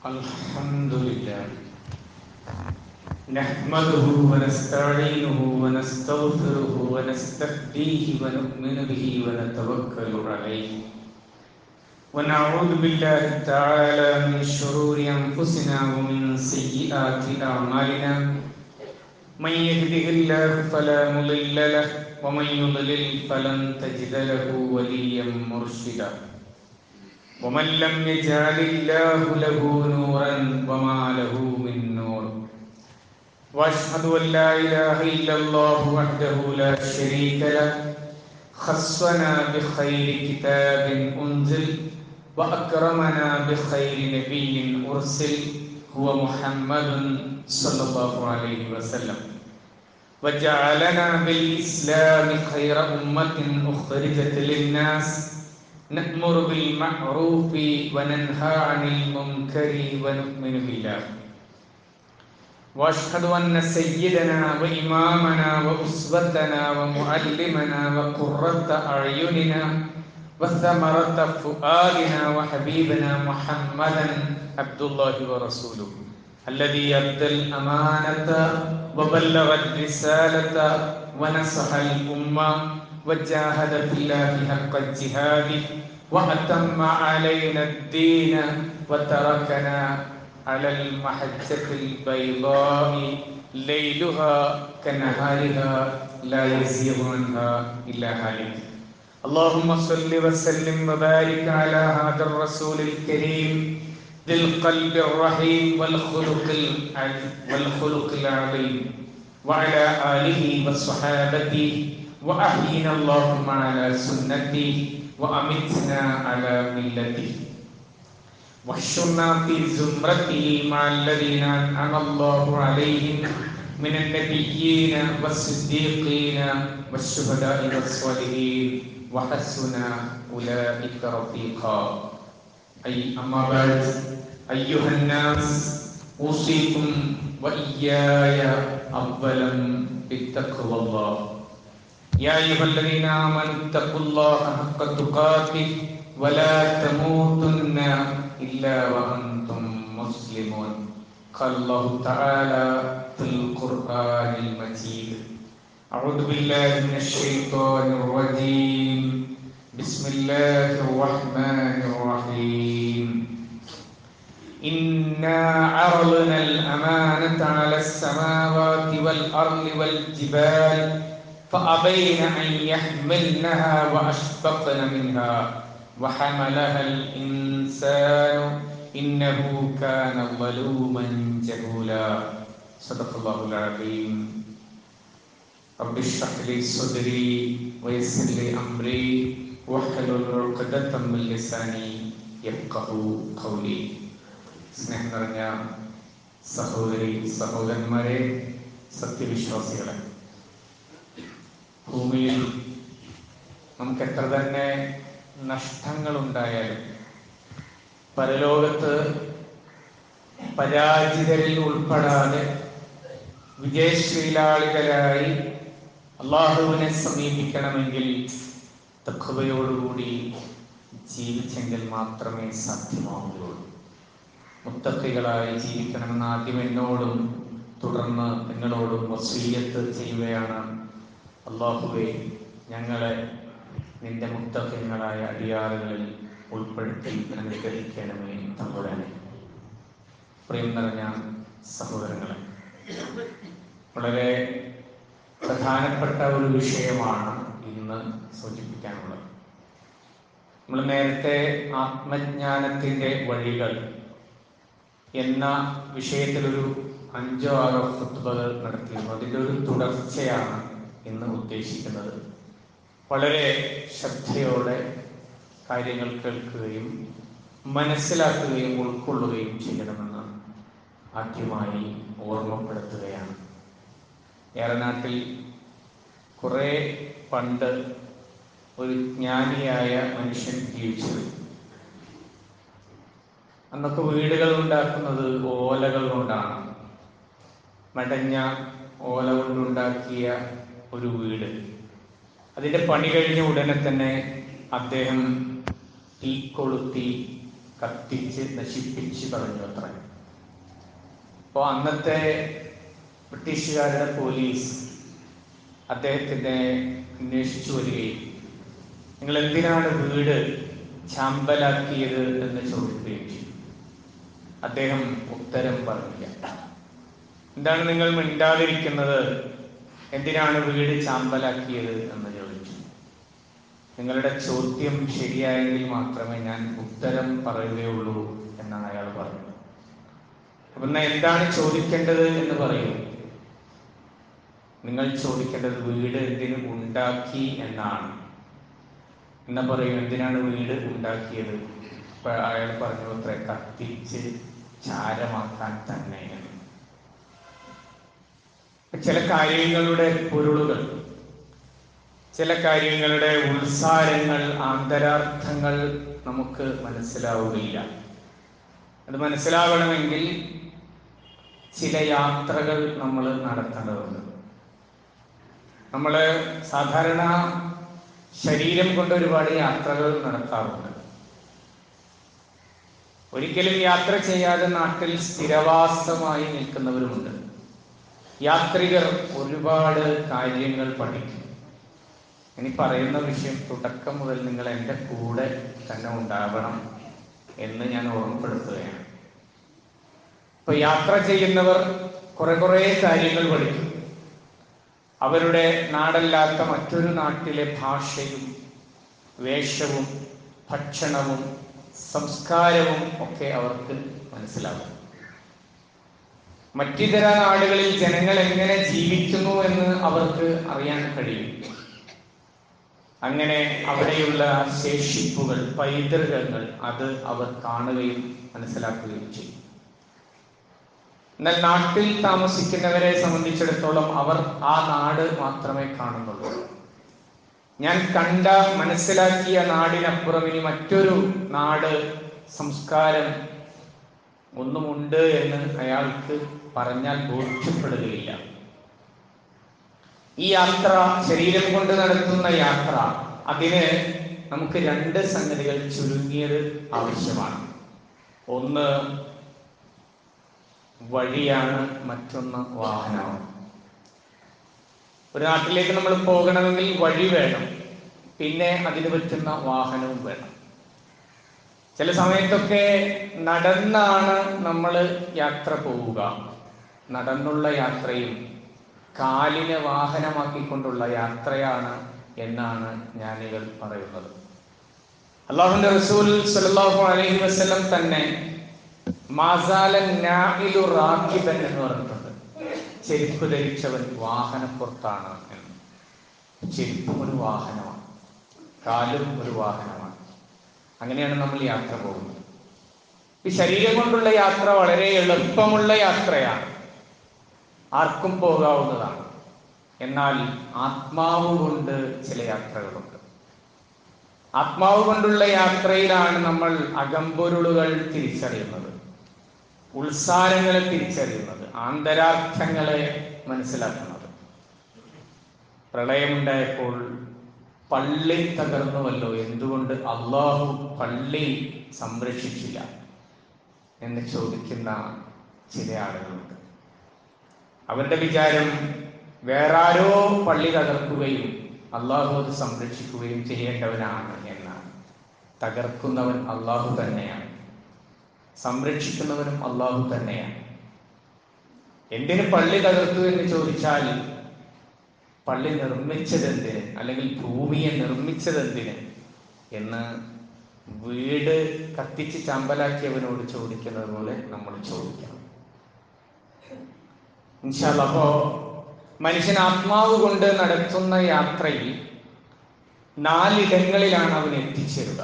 الحمد لله نحمده ونستعينه ونستغفره ونستهديه ونؤمن به ونتوكل عليه ونعوذ بالله تعالى من شرور انفسنا ومن سيئات اعمالنا من يهده الله فلا مضل له ومن يضلل فلن تجد له وليا مرشدا ومن لم يجعل الله له نورا وما له من نور واشهد ان لا اله الا الله وحده لا شريك له خصنا بخير كتاب انزل واكرمنا بخير نبي ارسل هو محمد صلى الله عليه وسلم وجعلنا بالاسلام خير امه اخرجت للناس نأمر بالمعروف وننهى عن المنكر ونؤمن بالله واشهد ان سيدنا وامامنا واسوتنا ومعلمنا وقرة اعيننا وثمرة فؤادنا وحبيبنا محمدا عبد الله ورسوله الذي أدى الأمانة وبلغ الرسالة ونصح الأمة وجاهد في الله حق الجهاد وأتم علينا الدين وتركنا على المحجة البيضاء ليلها كنهارها لا يزيغ عنها إلا هالك اللهم صل وسلم وبارك على هذا الرسول الكريم ذي القلب الرحيم والخلق والخلق العظيم وعلى آله وصحابته وأحينا اللهم على سنته وأمتنا على ملته واحشرنا في زمرته مع الذين أنعم الله عليهم من النبيين والصديقين والشهداء والصالحين وحسن أولئك رفيقا أي أما بعد أيها الناس أوصيكم وإياي أولا بتقوى الله يا أيها الذين آمنوا اتقوا الله حق تقاته ولا تموتن إلا وأنتم مسلمون قال الله تعالى في القرآن المجيد أعوذ بالله من الشيطان الرجيم بسم الله الرحمن الرحيم إنا عرضنا الأمانة على السماوات والأرض والجبال فأبين أن يحملنها وأشفقن منها وحملها الإنسان إنه كان ظلوما جهولا صدق الله العظيم رب اشرح لي صدري ويسر لي أمري واحلل عقدة من لساني يفقه قولي സ്നേഹം നിറഞ്ഞ സഹോദരി സഹോദരന്മാരെ സത്യവിശ്വാസികളെ ഭൂമിയിൽ നമുക്ക് എത്ര തന്നെ നഷ്ടങ്ങൾ ഉണ്ടായാലും പരലോകത്ത് പരാജിതരിൽ ഉൾപ്പെടാതെ വിജയശ്രീലാളിതരായി അള്ളാഹുവിനെ സമീപിക്കണമെങ്കിൽ തഖവയോടുകൂടി ജീവിച്ചെങ്കിൽ മാത്രമേ സാധ്യമാവുകയുള്ളൂ മുത്തക്കികളായി ജീവിക്കണമെന്ന് ആദ്യം എന്നോടും തുടർന്ന് നിങ്ങളോടും വസീയത്ത് ചെയ്യുകയാണ് അള്ളാഹുവെ ഞങ്ങളെ നിന്റെ മുത്തക്കിങ്ങളായ അടിയാറുകളിൽ ഉൾപ്പെടുത്തി അനുഗ്രഹിക്കണമേ തമ്പുരാനെ പ്രിയം നിറഞ്ഞ സഹോദരങ്ങളെ വളരെ പ്രധാനപ്പെട്ട ഒരു വിഷയമാണ് ഇന്ന് സൂചിപ്പിക്കാനുള്ളത് നമ്മൾ നേരത്തെ ആത്മജ്ഞാനത്തിൻ്റെ വഴികൾ എന്ന വിഷയത്തിലൊരു അഞ്ചോ ആറോ ഫുട്ബകൾ നടത്തിയിരുന്നു അതിൻ്റെ ഒരു തുടർച്ചയാണ് ഇന്ന് ഉദ്ദേശിക്കുന്നത് വളരെ ശ്രദ്ധയോടെ കാര്യങ്ങൾ കേൾക്കുകയും മനസ്സിലാക്കുകയും ഉൾക്കൊള്ളുകയും ചെയ്യണമെന്ന് ആദ്യമായി ഓർമ്മപ്പെടുത്തുകയാണ് ഏറനാട്ടിൽ കുറേ പണ്ട് ഒരു ജ്ഞാനിയായ മനുഷ്യൻ ജീവിച്ചത് അന്നൊക്കെ വീടുകൾ ഉണ്ടാക്കുന്നത് ഓലകൾ കൊണ്ടാണ് മെടഞ്ഞ ഓല കൊണ്ടുണ്ടാക്കിയ ഒരു വീട് അതിന്റെ പണി കഴിഞ്ഞ ഉടനെ തന്നെ അദ്ദേഹം തീ കൊളുത്തി കത്തിച്ച് നശിപ്പിച്ച് കളഞ്ഞു അത്ര അപ്പോൾ അന്നത്തെ ബ്രിട്ടീഷുകാരുടെ പോലീസ് അദ്ദേഹത്തിനെ അന്വേഷിച്ചു വരികയും നിങ്ങൾ എന്തിനാണ് വീട് ചാമ്പലാക്കിയത് എന്ന് ചോദിക്കുകയും ചെയ്തു അദ്ദേഹം ഉത്തരം പറഞ്ഞില്ല എന്താണ് നിങ്ങൾ മിണ്ടാതിരിക്കുന്നത് എന്തിനാണ് വീട് ചാമ്പലാക്കിയത് എന്ന് ചോദിച്ചു നിങ്ങളുടെ ചോദ്യം ശരിയായെങ്കിൽ മാത്രമേ ഞാൻ ഉത്തരം പറയുകയുള്ളൂ എന്നാണ് അയാൾ പറഞ്ഞത് അപ്പൊ എന്നാ എന്താണ് ചോദിക്കേണ്ടത് എന്ന് പറയൂ നിങ്ങൾ ചോദിക്കേണ്ടത് വീട് എന്തിനു ഉണ്ടാക്കി എന്നാണ് എന്നാ പറയൂ എന്തിനാണ് വീട് ഉണ്ടാക്കിയത് അപ്പൊ അയാൾ പറഞ്ഞു അത്ര കത്തിച്ച് ചാരമാക്കാൻ തന്നെ എന്ന് ചില കാര്യങ്ങളുടെ പൊരുളുകൾ ചില കാര്യങ്ങളുടെ ഉത്സാരങ്ങൾ ആന്തരാർത്ഥങ്ങൾ നമുക്ക് മനസ്സിലാവുകയില്ല അത് മനസ്സിലാവണമെങ്കിൽ ചില യാത്രകൾ നമ്മൾ നടത്തേണ്ടതുണ്ട് നമ്മൾ സാധാരണ ശരീരം കൊണ്ട് ഒരുപാട് യാത്രകൾ നടത്താറുണ്ട് ഒരിക്കലും യാത്ര ചെയ്യാതെ നാട്ടിൽ സ്ഥിരവാസമായി നിൽക്കുന്നവരുമുണ്ട് യാത്രികർ ഒരുപാട് കാര്യങ്ങൾ പഠിക്കും ഇനി പറയുന്ന വിഷയം തുടക്കം മുതൽ നിങ്ങൾ എൻ്റെ കൂടെ തന്നെ ഉണ്ടാവണം എന്ന് ഞാൻ ഓർമ്മപ്പെടുത്തുകയാണ് ഇപ്പൊ യാത്ര ചെയ്യുന്നവർ കുറെ കുറെ കാര്യങ്ങൾ പഠിക്കും അവരുടെ നാടല്ലാത്ത മറ്റൊരു നാട്ടിലെ ഭാഷയും വേഷവും ഭക്ഷണവും സംസ്കാരവും ഒക്കെ അവർക്ക് മനസ്സിലാകും മറ്റിതര നാടുകളിൽ ജനങ്ങൾ എങ്ങനെ ജീവിക്കുന്നു എന്ന് അവർക്ക് അറിയാൻ കഴിയും അങ്ങനെ അവിടെയുള്ള ശേഷിപ്പുകൾ പൈതൃകങ്ങൾ അത് അവർ കാണുകയും മനസ്സിലാക്കുകയും ചെയ്യും എന്നാൽ നാട്ടിൽ താമസിക്കുന്നവരെ സംബന്ധിച്ചിടത്തോളം അവർ ആ നാട് മാത്രമേ കാണുന്നുള്ളൂ ഞാൻ കണ്ട മനസ്സിലാക്കിയ നാടിനപ്പുറം ഇനി മറ്റൊരു നാട് സംസ്കാരം ഒന്നുമുണ്ട് എന്ന് അയാൾക്ക് പറഞ്ഞാൽ ബോധ്യപ്പെടുകയില്ല ഈ യാത്ര ശരീരം കൊണ്ട് നടത്തുന്ന യാത്ര അതിന് നമുക്ക് രണ്ട് സംഗതികൾ ചുരുങ്ങിയത് ആവശ്യമാണ് ഒന്ന് വഴിയാണ് മറ്റൊന്ന് വാഹനമാണ് ഒരു നാട്ടിലേക്ക് നമ്മൾ പോകണമെങ്കിൽ വഴി വേണം പിന്നെ അതിന് പറ്റുന്ന വാഹനവും വേണം ചില സമയത്തൊക്കെ നടന്നാണ് നമ്മൾ യാത്ര പോവുക നടന്നുള്ള യാത്രയും കാലിനെ വാഹനമാക്കിക്കൊണ്ടുള്ള യാത്രയാണ് എന്നാണ് ജ്ഞാനികൾ പറയുന്നത് അള്ളാഹുന്റെ റസൂൽ സല്ലല്ലാഹു അലൈഹി വസല്ലം തന്നെ മാസാലൻ നാഇലു റാക്കിബൻ എന്ന് പറഞ്ഞിട്ടുണ്ട് ചെരുപ്പ് ധരിച്ചവൻ വാഹനപ്പുറത്താണ് എന്ന് ചെരുപ്പും ഒരു വാഹനമാണ് കാലും ഒരു വാഹനമാണ് അങ്ങനെയാണ് നമ്മൾ യാത്ര പോകുന്നത് ഈ ശരീരം കൊണ്ടുള്ള യാത്ര വളരെ എളുപ്പമുള്ള യാത്രയാണ് ആർക്കും പോകാവുന്നതാണ് എന്നാൽ ആത്മാവ് കൊണ്ട് ചില യാത്രകളുണ്ട് ആത്മാവ് കൊണ്ടുള്ള യാത്രയിലാണ് നമ്മൾ അകമ്പൊരുളുകൾ തിരിച്ചറിയുന്നത് ഉത്സാരങ്ങളെ തിരിച്ചറിയുന്നത് ആന്തരാർത്ഥങ്ങളെ മനസ്സിലാക്കുന്നത് പ്രളയമുണ്ടായപ്പോൾ പള്ളി തകർന്നുവല്ലോ എന്തുകൊണ്ട് അള്ളാഹു പള്ളി സംരക്ഷിച്ചില്ല എന്ന് ചോദിക്കുന്ന ചില ആളുകളുണ്ട് അവരുടെ വിചാരം വേറാരോ പള്ളി തകർക്കുകയും അള്ളാഹു അത് സംരക്ഷിക്കുകയും ചെയ്യേണ്ടവനാണ് എന്നാണ് തകർക്കുന്നവൻ അള്ളാഹു തന്നെയാണ് സംരക്ഷിക്കുന്നവനും അള്ളാഹു തന്നെയാണ് എന്തിന് പള്ളി തകർത്തു എന്ന് ചോദിച്ചാൽ പള്ളി നിർമ്മിച്ചതെന്തിന് അല്ലെങ്കിൽ ഭൂമിയെ നിർമ്മിച്ചതെന്തിന് എന്ന് വീട് കത്തിച്ച് ചമ്പലാക്കിയവനോട് ചോദിക്കുന്നത് പോലെ നമ്മൾ ചോദിക്കണം ഇൻഷാല്ല അപ്പോ മനുഷ്യൻ ആത്മാവ് കൊണ്ട് നടത്തുന്ന യാത്രയിൽ നാലിടങ്ങളിലാണ് അവൻ എത്തിച്ചേരുക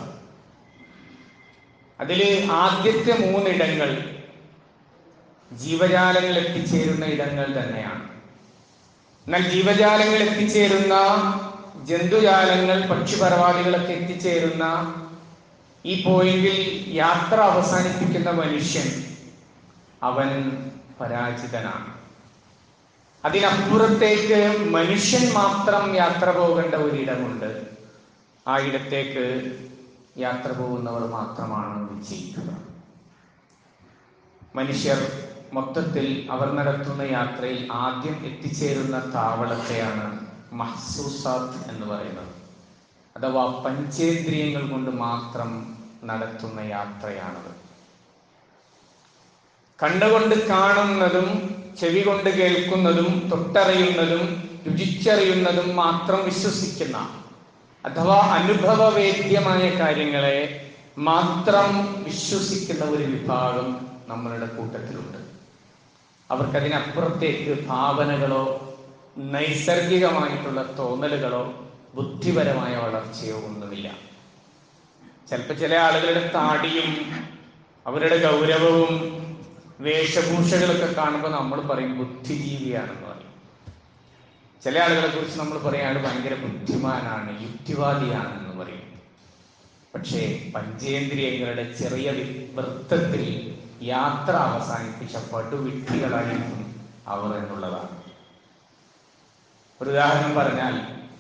അതിൽ ആദ്യത്തെ മൂന്നിടങ്ങൾ ജീവജാലങ്ങൾ എത്തിച്ചേരുന്ന ഇടങ്ങൾ തന്നെയാണ് എന്നാൽ ജീവജാലങ്ങൾ എത്തിച്ചേരുന്ന ജന്തുജാലങ്ങൾ പക്ഷിപരവാദികളൊക്കെ എത്തിച്ചേരുന്ന ഈ പോയിന്റിൽ യാത്ര അവസാനിപ്പിക്കുന്ന മനുഷ്യൻ അവൻ പരാജിതനാണ് അതിനപ്പുറത്തേക്ക് മനുഷ്യൻ മാത്രം യാത്ര പോകേണ്ട ഒരിടമുണ്ട് ആ ഇടത്തേക്ക് യാത്ര പോകുന്നവർ മാത്രമാണ് വിജയിക്കുക മനുഷ്യർ മൊത്തത്തിൽ അവർ നടത്തുന്ന യാത്രയിൽ ആദ്യം എത്തിച്ചേരുന്ന താവളത്തെയാണ് മഹ്സൂസാത്ത് എന്ന് പറയുന്നത് അഥവാ പഞ്ചേന്ദ്രിയങ്ങൾ കൊണ്ട് മാത്രം നടത്തുന്ന യാത്രയാണത് കണ്ടുകൊണ്ട് കാണുന്നതും ചെവി കൊണ്ട് കേൾക്കുന്നതും തൊട്ടറിയുന്നതും രുചിച്ചറിയുന്നതും മാത്രം വിശ്വസിക്കുന്ന അഥവാ അനുഭവവേദ്യമായ കാര്യങ്ങളെ മാത്രം വിശ്വസിക്കുന്ന ഒരു വിഭാഗം നമ്മളുടെ കൂട്ടത്തിലുണ്ട് അവർക്കതിനപ്പുറത്തേക്ക് ഭാവനകളോ നൈസർഗികമായിട്ടുള്ള തോന്നലുകളോ ബുദ്ധിപരമായ വളർച്ചയോ ഒന്നുമില്ല ചിലപ്പോൾ ചില ആളുകളുടെ താടിയും അവരുടെ ഗൗരവവും വേഷഭൂഷകളൊക്കെ കാണുമ്പോൾ നമ്മൾ പറയും ബുദ്ധിജീവിയാണെന്ന് പറയും ചില ആളുകളെ കുറിച്ച് നമ്മൾ പറയും അയാൾ ഭയങ്കര ബുദ്ധിമാനാണ് യുക്തിവാദിയാണ് എന്ന് പറയും പക്ഷേ പഞ്ചേന്ദ്രിയങ്ങളുടെ ചെറിയ വി- വൃത്തത്തിൽ യാത്ര അവസാനിപ്പിച്ച പടുവിട്ടികളായിരിക്കും അവർ എന്നുള്ളതാണ് ഒരു ഉദാഹരണം പറഞ്ഞാൽ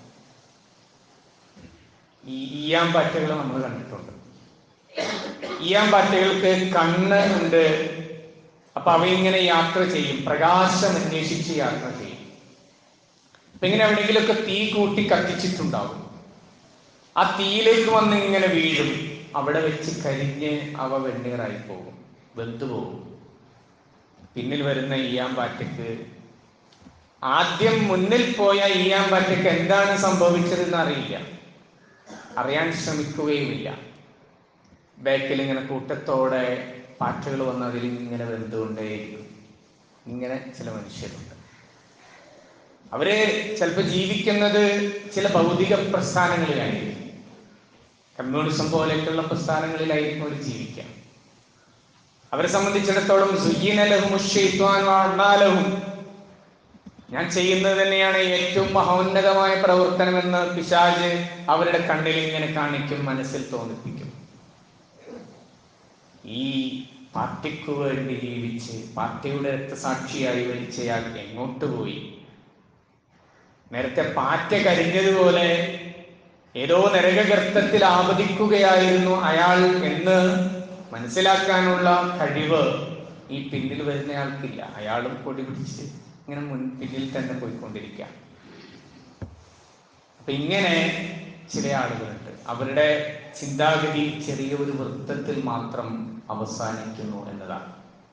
ഈ ഈയാമ്പാറ്റകൾ നമ്മൾ കണ്ടിട്ടുണ്ട് ഈയാമ്പാറ്റകൾക്ക് കണ്ണ് ഉണ്ട് അപ്പൊ അവയിങ്ങനെ യാത്ര ചെയ്യും പ്രകാശം അന്വേഷിച്ച് യാത്ര ചെയ്യും അപ്പൊ ഇങ്ങനെ എവിടെയെങ്കിലുമൊക്കെ തീ കൂട്ടി കത്തിച്ചിട്ടുണ്ടാവും ആ തീയിലേക്ക് വന്ന് ഇങ്ങനെ വീഴും അവിടെ വെച്ച് കരിഞ്ഞ് അവ വെണ്ണീറായി പോകും വെന്തു പോകും പിന്നിൽ വരുന്ന ഈയാമ്പാറ്റയ്ക്ക് ആദ്യം മുന്നിൽ പോയ ഈയാമ്പാറ്റയ്ക്ക് എന്താണ് സംഭവിച്ചതെന്ന് അറിയില്ല അറിയാൻ ശ്രമിക്കുകയുമില്ല ബാക്കിൽ ഇങ്ങനെ കൂട്ടത്തോടെ പാറ്റകൾ വന്ന് അതിൽ ഇങ്ങനെ വെന്തുകൊണ്ടേയിരിക്കും ഇങ്ങനെ ചില മനുഷ്യരുണ്ട് അവര് ചിലപ്പോൾ ജീവിക്കുന്നത് ചില ഭൗതിക പ്രസ്ഥാനങ്ങളിലായിരിക്കും കമ്മ്യൂണിസം പോലെയൊക്കെയുള്ള പ്രസ്ഥാനങ്ങളിലായിരിക്കും അവർ ജീവിക്കുക അവരെ സംബന്ധിച്ചിടത്തോളം സുയ്യനലഹും ഉഷയിത്വാനും ഞാൻ ചെയ്യുന്നത് തന്നെയാണ് ഏറ്റവും മഹോന്നതമായ പ്രവർത്തനമെന്ന് പിശാജ് അവരുടെ കണ്ണിൽ ഇങ്ങനെ കാണിക്കും മനസ്സിൽ തോന്നിപ്പിക്കും ഈ പാർട്ടിക്കു വേണ്ടി ജീവിച്ച് പാർട്ടിയുടെ രക്തസാക്ഷിയായി വലിച്ചയാൾ എങ്ങോട്ട് പോയി നേരത്തെ പാറ്റ കരിഞ്ഞതുപോലെ ഏതോ നരകഗർത്തത്തിൽ ആവതിക്കുകയായിരുന്നു അയാൾ എന്ന് മനസ്സിലാക്കാനുള്ള കഴിവ് ഈ പിന്നിൽ വരുന്നയാൾക്കില്ല അയാളും കൊടി പിടിച്ച് ഇങ്ങനെ മുൻ പിന്നിൽ തന്നെ പോയിക്കൊണ്ടിരിക്കുക അപ്പൊ ഇങ്ങനെ ചില ആളുകളുണ്ട് അവരുടെ ചിന്താഗതി ചെറിയ ഒരു വൃത്തത്തിൽ മാത്രം അവസാനിക്കുന്നു എന്നതാണ്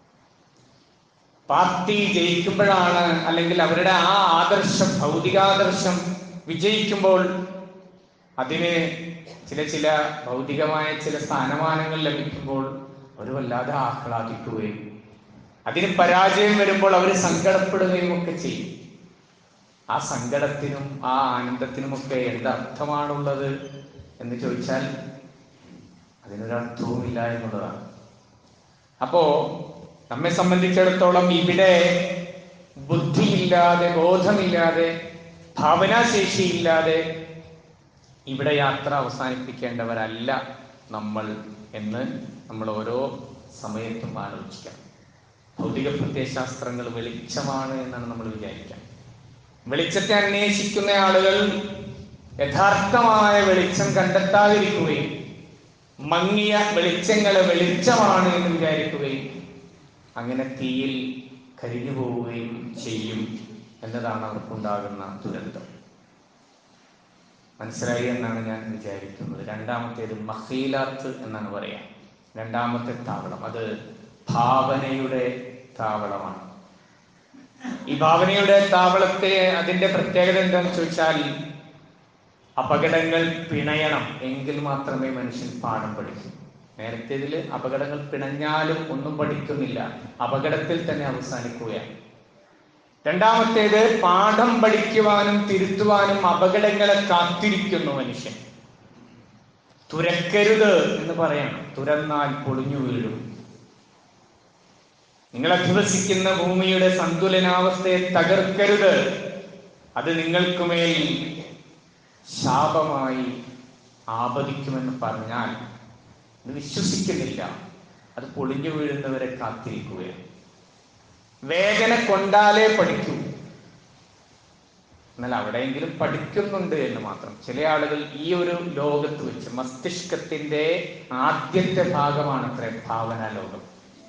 പാർട്ടി ജയിക്കുമ്പോഴാണ് അല്ലെങ്കിൽ അവരുടെ ആ ആദർശം ഭൗതികാദർശം വിജയിക്കുമ്പോൾ അതിന് ചില ചില ഭൗതികമായ ചില സ്ഥാനമാനങ്ങൾ ലഭിക്കുമ്പോൾ അവർ വല്ലാതെ ആഹ്ലാദിക്കുകയും അതിന് പരാജയം വരുമ്പോൾ അവർ സങ്കടപ്പെടുകയും ഒക്കെ ചെയ്യും ആ സങ്കടത്തിനും ആ ആനന്ദത്തിനുമൊക്കെ എന്തർത്ഥമാണുള്ളത് എന്ന് ചോദിച്ചാൽ അതിനൊരർത്ഥവുമില്ല എന്നുള്ളതാണ് അപ്പോ നമ്മെ സംബന്ധിച്ചിടത്തോളം ഇവിടെ ബുദ്ധിയില്ലാതെ ബോധമില്ലാതെ ഭാവനാശേഷിയില്ലാതെ ഇവിടെ യാത്ര അവസാനിപ്പിക്കേണ്ടവരല്ല നമ്മൾ എന്ന് നമ്മൾ ഓരോ സമയത്തും ആലോചിക്കണം ഭൗതിക പ്രത്യയശാസ്ത്രങ്ങൾ വെളിച്ചമാണ് എന്നാണ് നമ്മൾ വിചാരിക്കുക വെളിച്ചത്തെ അന്വേഷിക്കുന്ന ആളുകൾ യഥാർത്ഥമായ വെളിച്ചം കണ്ടെത്താതിരിക്കുകയും മങ്ങിയ വെളിച്ചങ്ങളെ വെളിച്ചമാണ് എന്ന് വിചാരിക്കുകയും അങ്ങനെ തീയിൽ കരിഞ്ഞു പോവുകയും ചെയ്യും എന്നതാണ് അവർക്കുണ്ടാകുന്ന ദുരന്തം മനസ്സിലായി എന്നാണ് ഞാൻ വിചാരിക്കുന്നത് രണ്ടാമത്തേത് മഹീലാത്ത് എന്നാണ് പറയാ രണ്ടാമത്തെ താവളം അത് ഭാവനയുടെ താവളമാണ് ഈ ഭാവനയുടെ താവളത്തെ അതിന്റെ പ്രത്യേകത എന്താണെന്ന് ചോദിച്ചാൽ അപകടങ്ങൾ പിണയണം എങ്കിൽ മാത്രമേ മനുഷ്യൻ പാഠം പഠിക്കൂ നേരത്തേതിൽ അപകടങ്ങൾ പിണഞ്ഞാലും ഒന്നും പഠിക്കുന്നില്ല അപകടത്തിൽ തന്നെ അവസാനിക്കുകയാണ് രണ്ടാമത്തേത് പാഠം പഠിക്കുവാനും തിരുത്തുവാനും അപകടങ്ങളെ കാത്തിരിക്കുന്നു മനുഷ്യൻ തുരക്കരുത് എന്ന് പറയണം തുരന്നാൽ പൊളിഞ്ഞു വീഴും നിങ്ങൾ അധിവസിക്കുന്ന ഭൂമിയുടെ സന്തുലനാവസ്ഥയെ തകർക്കരുത് അത് നിങ്ങൾക്കുമേൽ ശാപമായി ആപതിക്കുമെന്ന് പറഞ്ഞാൽ ഇത് വിശ്വസിക്കുന്നില്ല അത് പൊളിഞ്ഞു വീഴുന്നവരെ കാത്തിരിക്കുകയാണ് വേദന കൊണ്ടാലേ പഠിക്കൂ എന്നാൽ അവിടെയെങ്കിലും പഠിക്കുന്നുണ്ട് എന്ന് മാത്രം ചില ആളുകൾ ഈ ഒരു ലോകത്ത് വെച്ച് മസ്തിഷ്കത്തിന്റെ ആദ്യത്തെ ഭാഗമാണ് അത്ര ഭാവന ലോകം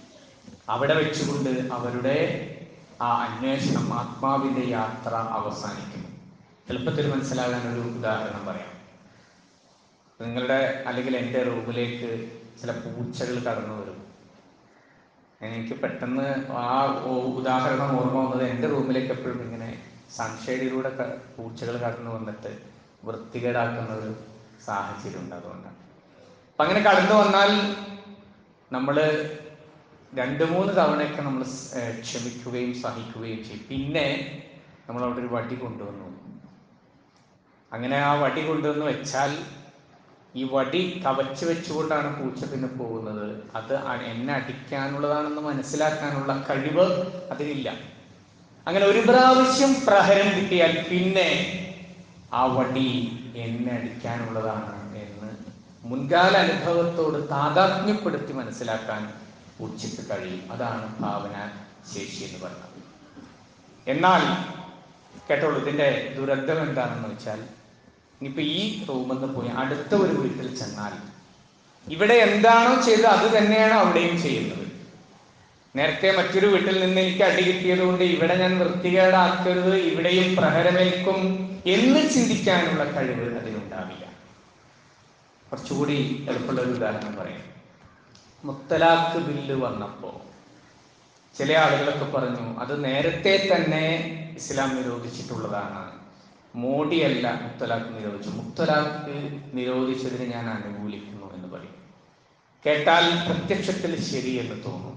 അവിടെ വെച്ചുകൊണ്ട് അവരുടെ ആ അന്വേഷണം ആത്മാവിന്റെ യാത്ര അവസാനിക്കുന്നു എളുപ്പത്തിൽ മനസ്സിലാകാൻ ഒരു ഉദാഹരണം പറയാം നിങ്ങളുടെ അല്ലെങ്കിൽ എൻ്റെ റൂമിലേക്ക് ചില പൂച്ചകൾ കടന്നു വരും എനിക്ക് പെട്ടെന്ന് ആ ഓ- ഉദാഹരണം ഓർമ്മ വന്നത് എൻ്റെ റൂമിലേക്ക് എപ്പോഴും ഇങ്ങനെ സൺഷെയ്ഡിലൂടെ ക- പൂച്ചകൾ കടന്നു വന്നിട്ട് വൃത്തികേടാക്കുന്ന ഒരു സാഹചര്യം ഉണ്ട് അതുകൊണ്ടാണ് അപ്പൊ അങ്ങനെ കടന്നു വന്നാൽ നമ്മൾ രണ്ട് മൂന്ന് തവണയൊക്കെ നമ്മൾ ക്ഷമിക്കുകയും സഹിക്കുകയും ചെയ്യും പിന്നെ നമ്മൾ അവിടെ ഒരു വടി കൊണ്ടുവന്നു അങ്ങനെ ആ വടി കൊണ്ടുവന്ന് വെച്ചാൽ ഈ വടി കവച്ച് വെച്ചുകൊണ്ടാണ് പൂച്ച പിന്നെ പോകുന്നത് അത് അ- എന്നെ അടിക്കാനുള്ളതാണെന്ന് മനസ്സിലാക്കാനുള്ള കഴിവ് അതിനില്ല അങ്ങനെ ഒരു പ്രാവശ്യം പ്രഹരം കിട്ടിയാൽ പിന്നെ ആ വടി എന്നെ അടിക്കാനുള്ളതാണ് എന്ന് മുൻകാല അനുഭവത്തോട് താതാത്മ്യപ്പെടുത്തി മനസ്സിലാക്കാൻ പൂച്ചയ്ക്ക് കഴിയും അതാണ് ഭാവന ശേഷി എന്ന് പറയുന്നത് എന്നാൽ കേട്ടോളൂ ഇതിന്റെ ദുരന്തം എന്താണെന്ന് വെച്ചാൽ ഇനിയിപ്പോ ഈ റൂമിൽ നിന്ന് പോയി അടുത്ത ഒരു വീട്ടിൽ ചെന്നാൽ ഇവിടെ എന്താണോ ചെയ്തത് അത് തന്നെയാണ് അവിടെയും ചെയ്യുന്നത് നേരത്തെ മറ്റൊരു വീട്ടിൽ നിന്ന് എനിക്ക് അടി കിട്ടിയത് കൊണ്ട് ഇവിടെ ഞാൻ വൃത്തികേടാക്കരുത് ഇവിടെയും പ്രഹരമേൽക്കും എന്ന് ചിന്തിക്കാനുള്ള കഴിവ് അതിനുണ്ടാവില്ല കുറച്ചുകൂടി എളുപ്പമുള്ള ഒരു ഉദാഹരണം പറയാം മുത്തലാഖ് ബില്ല് വന്നപ്പോ ചില ആളുകളൊക്കെ പറഞ്ഞു അത് നേരത്തെ തന്നെ ഇസ്ലാം നിരോധിച്ചിട്ടുള്ളതാണ് മോഡിയല്ല മുത്തലാഖ് നിരോധിച്ചു മുത്തലാഖ് നിരോധിച്ചതിന് ഞാൻ അനുകൂലിക്കുന്നു എന്ന് പറയും കേട്ടാൽ പ്രത്യക്ഷത്തിൽ ശരി എന്ന് തോന്നും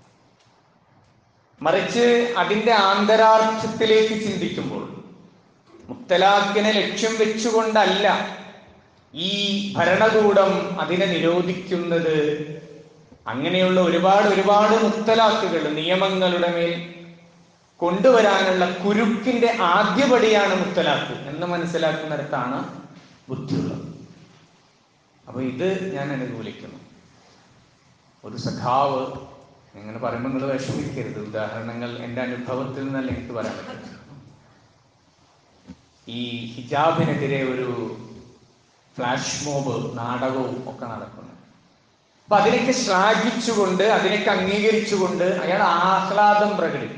മറിച്ച് അതിന്റെ ആന്തരാർത്ഥത്തിലേക്ക് ചിന്തിക്കുമ്പോൾ മുത്തലാഖിനെ ലക്ഷ്യം വെച്ചുകൊണ്ടല്ല ഈ ഭരണകൂടം അതിനെ നിരോധിക്കുന്നത് അങ്ങനെയുള്ള ഒരുപാട് ഒരുപാട് മുത്തലാഖുകൾ നിയമങ്ങളുടെ മേൽ കൊണ്ടുവരാനുള്ള കുരുക്കിന്റെ ആദ്യപടിയാണ് മുത്തലാഖ് എന്ന് മനസ്സിലാക്കുന്നിടത്താണ് ബുദ്ധിയുള്ളത് അപ്പൊ ഇത് ഞാൻ അനുകൂലിക്കുന്നു ഒരു സഖാവ് ഇങ്ങനെ പറയുമ്പോൾ നിങ്ങൾ വിഷമിക്കരുത് ഉദാഹരണങ്ങൾ എൻ്റെ അനുഭവത്തിൽ നിന്നല്ല എനിക്ക് പറയാൻ പറ്റും ഈ ഹിജാബിനെതിരെ ഒരു ഫ്ലാഷ് മോബ് നാടകവും ഒക്കെ നടക്കുന്നു അപ്പൊ അതിനൊക്കെ ശ്ലാഘിച്ചുകൊണ്ട് അതിനൊക്കെ അംഗീകരിച്ചുകൊണ്ട് അയാൾ ആഹ്ലാദം പ്രകടിപ്പിക്കുന്നു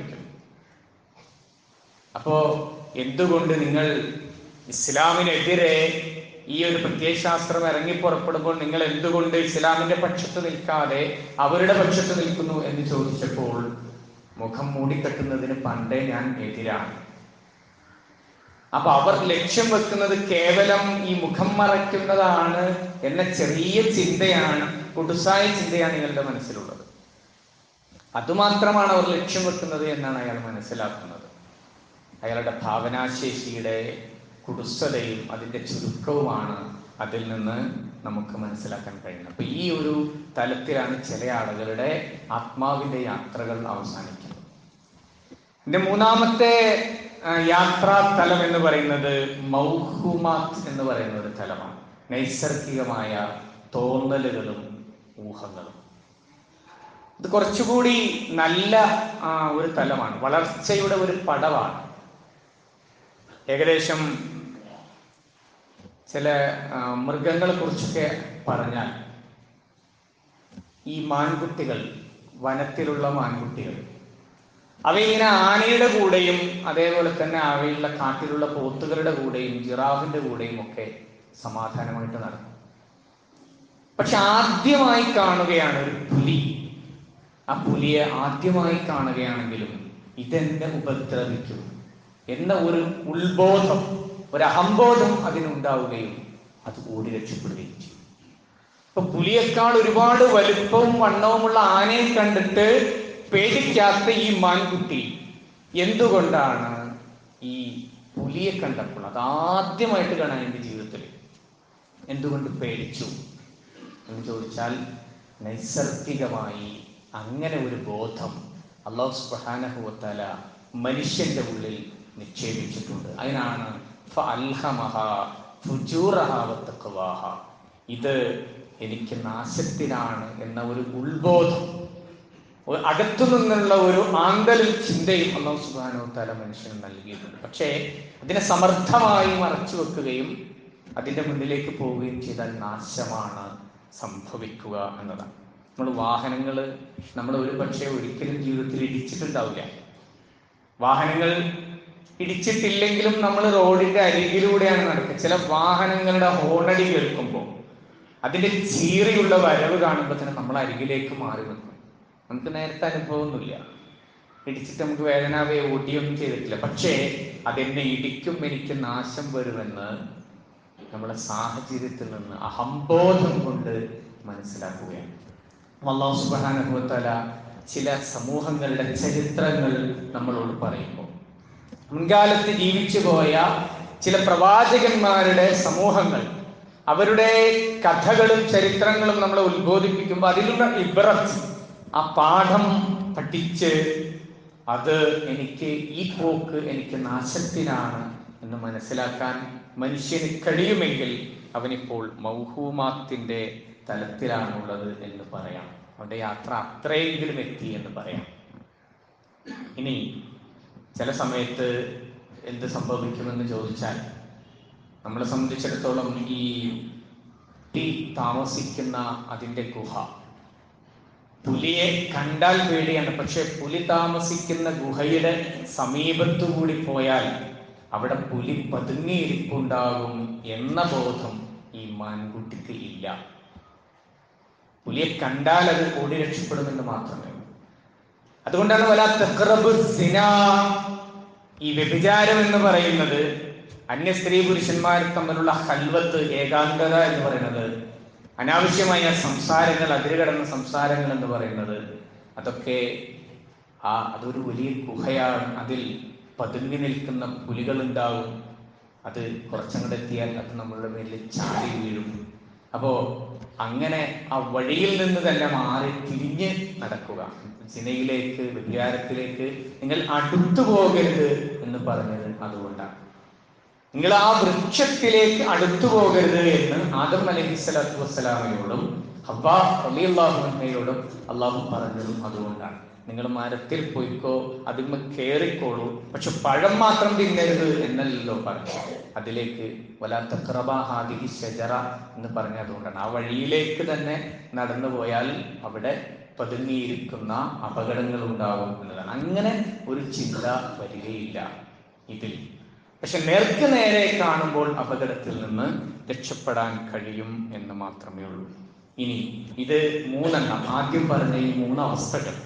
അപ്പോ എന്തുകൊണ്ട് നിങ്ങൾ ഇസ്ലാമിനെതിരെ ഈ ഒരു പ്രത്യയശാസ്ത്രം ഇറങ്ങി പുറപ്പെടുമ്പോൾ നിങ്ങൾ എന്തുകൊണ്ട് ഇസ്ലാമിന്റെ പക്ഷത്ത് നിൽക്കാതെ അവരുടെ പക്ഷത്ത് നിൽക്കുന്നു എന്ന് ചോദിച്ചപ്പോൾ മുഖം മൂടിക്കെട്ടുന്നതിന് പണ്ടേ ഞാൻ എതിരാണ് അപ്പൊ അവർ ലക്ഷ്യം വെക്കുന്നത് കേവലം ഈ മുഖം മറയ്ക്കുന്നതാണ് എന്ന ചെറിയ ചിന്തയാണ് കുടുസായ ചിന്തയാണ് നിങ്ങളുടെ മനസ്സിലുള്ളത് അതുമാത്രമാണ് അവർ ലക്ഷ്യം വെക്കുന്നത് എന്നാണ് അയാൾ മനസ്സിലാക്കുന്നത് അയാളുടെ ഭാവനാശേഷിയുടെ കുടുസതയും അതിന്റെ ചുരുക്കവുമാണ് അതിൽ നിന്ന് നമുക്ക് മനസ്സിലാക്കാൻ കഴിയുന്നത് അപ്പൊ ഈ ഒരു തലത്തിലാണ് ചില ആളുകളുടെ ആത്മാവിന്റെ യാത്രകൾ അവസാനിക്കുന്നത് ഇതിന്റെ മൂന്നാമത്തെ ആ, യാത്രാ തലം എന്ന് പറയുന്നത് മൗഹുമാത്ത് എന്ന് പറയുന്ന ഒരു തലമാണ് നൈസർഗികമായ തോന്നലുകളും ഊഹങ്ങളും ഇത് കുറച്ചുകൂടി നല്ല ആ, ഒരു തലമാണ് വളർച്ചയുടെ ഒരു പടവാണ് ഏകദേശം ചില ആ, മൃഗങ്ങളെ കുറിച്ചൊക്കെ പറഞ്ഞാൽ ഈ മാൻകുട്ടികൾ വനത്തിലുള്ള മാൻകുട്ടികൾ അവയിങ്ങനെ ആനയുടെ കൂടെയും അതേപോലെ തന്നെ അവയുള്ള കാട്ടിലുള്ള പോത്തുകളുടെ കൂടെയും ജിറാഫിന്റെ കൂടെയും ഒക്കെ സമാധാനമായിട്ട് നടക്കും പക്ഷെ ആദ്യമായി കാണുകയാണ് ഒരു പുലി ആ പുലിയെ ആദ്യമായി കാണുകയാണെങ്കിലും ഇതെന്നെ ഉപദ്രവിക്കും എന്ന ഒരു ഉത്ബോധം ഒരു അഹംബോധം അതിനുണ്ടാവുകയും അത് ഓടി രക്ഷപ്പെടുകയും ചെയ്യും ഇപ്പൊ പുലിയേക്കാൾ ഒരുപാട് വലുപ്പവും വണ്ണവുമുള്ള ആനയെ കണ്ടിട്ട് പേടിക്കാത്ത ഈ മാൻകുട്ടി എന്തുകൊണ്ടാണ് ഈ പുലിയെ കണ്ടപ്പോൾ അത് ആദ്യമായിട്ട് കാണാൻ എൻ്റെ ജീവിതത്തിൽ എന്തുകൊണ്ട് പേടിച്ചു എന്ന് ചോദിച്ചാൽ നൈസർഗികമായി അങ്ങനെ ഒരു ബോധം അള്ളാഹു സുബ്ഹാനഹുവതആല മനുഷ്യന്റെ ഉള്ളിൽ നിക്ഷേപിച്ചിട്ടുണ്ട് അതിനാണ് ഫഅൽഹമഹ ഫുജൂറഹ വത്തഖ്വാഹ. ഇത് എനിക്ക് നാശത്തിനാണ് എന്ന ഒരു ഉത്ബോധം ഒരു അകത്തു നിന്നുള്ള ഒരു ആന്തലിൽ ചിന്തയും അള്ളാഹു സുബ്ഹാനഹു തആല മനുഷ്യന് നൽകിയിട്ടുണ്ട് പക്ഷേ അതിനെ സമർത്ഥമായി മറച്ചു വെക്കുകയും അതിന്റെ മുന്നിലേക്ക് പോവുകയും ചെയ്താൽ നാശമാണ് സംഭവിക്കുക എന്നതാണ് നമ്മൾ വാഹനങ്ങൾ നമ്മൾ ഒരു പക്ഷേ ഒരിക്കലും ജീവിതത്തിൽ ഇടിച്ചിട്ടുണ്ടാവില്ല വാഹനങ്ങൾ ഇടിച്ചിട്ടില്ലെങ്കിലും നമ്മൾ റോഡിന്റെ അരികിലൂടെയാണ് നടക്കുക ചില വാഹനങ്ങളുടെ ഹോണടി കേൾക്കുമ്പോൾ അതിന്റെ ചീറിയുള്ള വരവ് കാണുമ്പോൾ തന്നെ നമ്മൾ അരികിലേക്ക് മാറി നിൽക്കും നമുക്ക് നേരത്തെ അനുഭവമൊന്നുമില്ല ഇടിച്ചിട്ട് നമുക്ക് വേദനാവേ ഓടിയൊന്നും ചെയ്തിട്ടില്ല പക്ഷേ അതെന്നെ ഇടിക്കും എനിക്ക് നാശം വരുമെന്ന് നമ്മുടെ സാഹചര്യത്തിൽ നിന്ന് അഹംബോധം കൊണ്ട് മനസ്സിലാക്കുകയാണ് അള്ളാഹു സുബാനുഭവത്തല ചില സമൂഹങ്ങളുടെ ചരിത്രങ്ങൾ നമ്മളോട് പറയുമ്പോൾ മുൻകാലത്ത് ജീവിച്ചു പോയ ചില പ്രവാചകന്മാരുടെ സമൂഹങ്ങൾ അവരുടെ കഥകളും ചരിത്രങ്ങളും നമ്മളെ ഉത്ബോധിപ്പിക്കുമ്പോൾ അതിലുള്ള ഇബ്രത്ത് ആ പാഠം പഠിച്ച് അത് എനിക്ക് ഈ പോക്ക് എനിക്ക് നാശത്തിനാണ് എന്ന് മനസ്സിലാക്കാൻ മനുഷ്യന് കഴിയുമെങ്കിൽ അവനിപ്പോൾ മൗഹൂമാത്തിന്റെ തലത്തിലാണുള്ളത് എന്ന് പറയാം അവന്റെ യാത്ര അത്രയെങ്കിലും എത്തി എന്ന് പറയാം ഇനി ചില സമയത്ത് എന്ത് സംഭവിക്കുമെന്ന് ചോദിച്ചാൽ നമ്മളെ സംബന്ധിച്ചിടത്തോളം ഈ പുലി താമസിക്കുന്ന അതിന്റെ ഗുഹ പുലിയെ കണ്ടാൽ പേടിയാണ് പക്ഷെ പുലി താമസിക്കുന്ന ഗുഹയുടെ സമീപത്തു കൂടി പോയാൽ അവിടെ പുലി പതുങ്ങിയിരിപ്പുണ്ടാകും എന്ന ബോധം ഈ മാൻകുട്ടിക്ക് ഇല്ല പുലിയെ കണ്ടാൽ അത് ഓടി രക്ഷപ്പെടുമെന്ന് മാത്രമേ ഉള്ളൂ അതുകൊണ്ടാണ് വല തഖ്റബു സിന ഈ വ്യഭിചാരം എന്ന് പറയുന്നത് അന്യ സ്ത്രീ പുരുഷന്മാർ തമ്മിലുള്ള ഹൽവത്ത് ഏകാന്തത എന്ന് പറയുന്നത് അനാവശ്യമായ സംസാരങ്ങൾ അതിരുകടന്ന സംസാരങ്ങൾ എന്ന് പറയുന്നത് അതൊക്കെ ആ അതൊരു വലിയ ഗുഹയാണ് അതിൽ പതുങ്ങി നിൽക്കുന്ന പുലികൾ ഉണ്ടാവും അത് കുറച്ചങ്ങോട്ട് എത്തിയാൽ അത് നമ്മളുടെ മേലിൽ ചാടി വീഴും അപ്പോ അങ്ങനെ ആ വഴിയിൽ നിന്ന് തന്നെ മാറി തിരിഞ്ഞ് നടക്കുക ചിനയിലേക്ക് വ്യഭിചാരത്തിലേക്ക് നിങ്ങൾ അടുത്തു പോകരുത് എന്ന് പറഞ്ഞത് അതുകൊണ്ടാണ് നിങ്ങൾ ആ വൃക്ഷത്തിലേക്ക് അടുത്തു പോകരുത് എന്ന് ആദം അലഹി സ്വലാത്തു വസ്സലാമയോടും ഹബ്ബ അലിയല്ലാഹുനയോടും അള്ളാഹു പറഞ്ഞതും അതുകൊണ്ടാണ് നിങ്ങൾ മരത്തിൽ പോയിക്കോ അതിന്മ കേറിക്കോളൂ പക്ഷെ പഴം മാത്രം തിന്നരുത് എന്നല്ലല്ലോ പറഞ്ഞു അതിലേക്ക് വലാത്ത ഹാദിഹി ഷജറ എന്ന് പറഞ്ഞതുകൊണ്ടാണ് ആ വഴിയിലേക്ക് തന്നെ നടന്നു പോയാൽ അവിടെ പതുങ്ങിയിരിക്കുന്ന അപകടങ്ങൾ ഉണ്ടാകും എന്നതാണ് അങ്ങനെ ഒരു ചിന്ത വരികയില്ല ഇതിൽ പക്ഷെ നേർക്ക് നേരെ കാണുമ്പോൾ അപകടത്തിൽ നിന്ന് രക്ഷപ്പെടാൻ കഴിയും എന്ന് മാത്രമേ ഉള്ളൂ ഇനി ഇത് മൂന്നെണ്ണം ആദ്യം പറഞ്ഞ ഈ മൂന്ന് അവസ്ഥകൾ